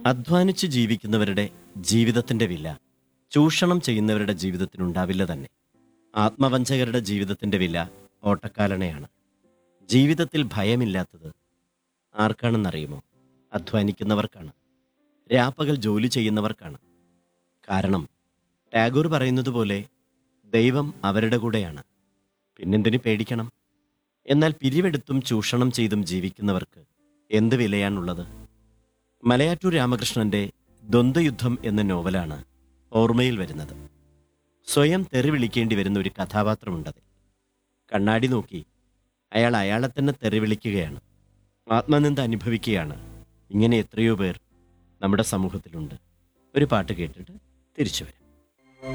അധ്വാനിച്ച് ജീവിക്കുന്നവരുടെ ജീവിതത്തിന്റെ വില ചൂഷണം ചെയ്യുന്നവരുടെ ജീവിതത്തിനുണ്ടാവില്ല തന്നെ ആത്മവഞ്ചകരുടെ ജീവിതത്തിന്റെ വില ഓട്ടക്കാലണയാണ് ജീവിതത്തിൽ ഭയമില്ലാത്തത് ആർക്കാണെന്നറിയുമോ അധ്വാനിക്കുന്നവർക്കാണ് രാപ്പകൽ ജോലി ചെയ്യുന്നവർക്കാണ് കാരണം ടാഗോർ പറയുന്നത് പോലെ ദൈവം അവരുടെ കൂടെയാണ് പിന്നെന്തിനു പേടിക്കണം എന്നാൽ പിരിവെടുത്തും ചൂഷണം ചെയ്തും ജീവിക്കുന്നവർക്ക് എന്ത് വിലയാണുള്ളത് മലയാറ്റൂർ രാമകൃഷ്ണന്റെ ദ്വന്ദ്വയുദ്ധം എന്ന നോവലാണ് ഓർമ്മയിൽ വരുന്നത് സ്വയം തെറി വിളിക്കേണ്ടി വരുന്ന ഒരു കഥാപാത്രമുണ്ടതിൽ കണ്ണാടി നോക്കി അയാൾ അയാളെ തന്നെ തെറി വിളിക്കുകയാണ് ആത്മനിന്ദ അനുഭവിക്കുകയാണ് ഇങ്ങനെ എത്രയോ പേർ നമ്മുടെ സമൂഹത്തിലുണ്ട് ഒരു പാട്ട് കേട്ടിട്ട് തിരിച്ചു വരാം